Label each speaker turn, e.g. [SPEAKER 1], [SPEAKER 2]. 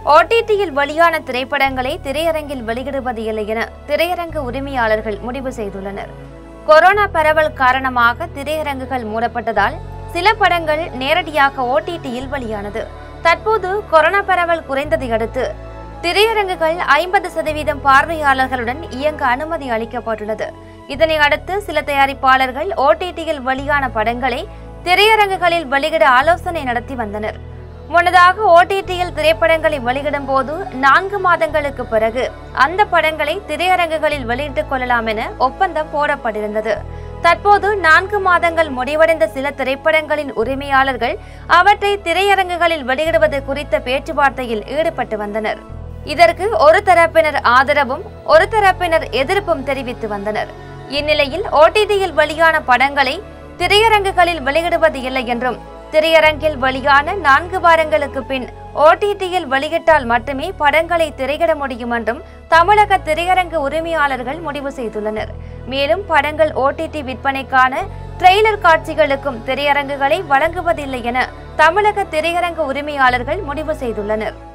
[SPEAKER 1] ஓடிடியில் வெளியான திரைப்படங்களை திரையரங்கில் வெளியிடுவது இல்லை என திரையரங்கு உரிமையாளர்கள் முடிவு செய்துள்ளனர் கொரோனா பரவல் காரணமாக திரையரங்குகள் மூடப்பட்டதால் சில படங்கள் நேரடியாக ஓடிடியில் வெளியானது தற்போது கொரோனா பரவல் குறைந்ததை அடுத்து திரையரங்குகள் ஐம்பது சதவீதம் பார்வையாளர்களுடன் இயங்க அனுமதி அளிக்கப்பட்டுள்ளது இதனை அடுத்து சில தயாரிப்பாளர்கள் ஓடிடியில் வெளியான படங்களை திரையரங்குகளில் வெளியிட ஆலோசனை நடத்தி வந்தனர் முன்னதாக ஓடிடியில் திரைப்படங்களை வெளியிடும் போது நான்கு மாதங்களுக்கு பிறகு அந்த படங்களை திரையரங்குகளில் வெளியிட்டுக் கொள்ளலாம் என ஒப்பந்தம் போடப்பட்டிருந்தது தற்போது நான்கு மாதங்கள் முடிவடைந்த சில திரைப்படங்களின் உரிமையாளர்கள் அவற்றை திரையரங்குகளில் வெளியிடுவது குறித்த பேச்சுவார்த்தையில் ஈடுபட்டு வந்தனர் இதற்கு ஒரு தரப்பினர் ஆதரவும் ஒரு தரப்பினர் எதிர்ப்பும் தெரிவித்து வந்தனர் இந்நிலையில் ஓடிடியில் வெளியான படங்களை திரையரங்குகளில் வெளியிடுவது இல்லை என்றும் திரையரங்கில் வெளியான நான்கு வாரங்களுக்கு பின் ஓடிடியில் வெளியிட்டால் மட்டுமே படங்களை திரையிட முடியும் என்றும் தமிழக திரையரங்கு உரிமையாளர்கள் முடிவு செய்துள்ளனர் மேலும் படங்கள் ஓடிடி விற்பனைக்கான ட்ரெய்லர் காட்சிகளுக்கும் திரையரங்குகளை வழங்குவதில்லை என தமிழக திரையரங்கு உரிமையாளர்கள் முடிவு செய்துள்ளனர்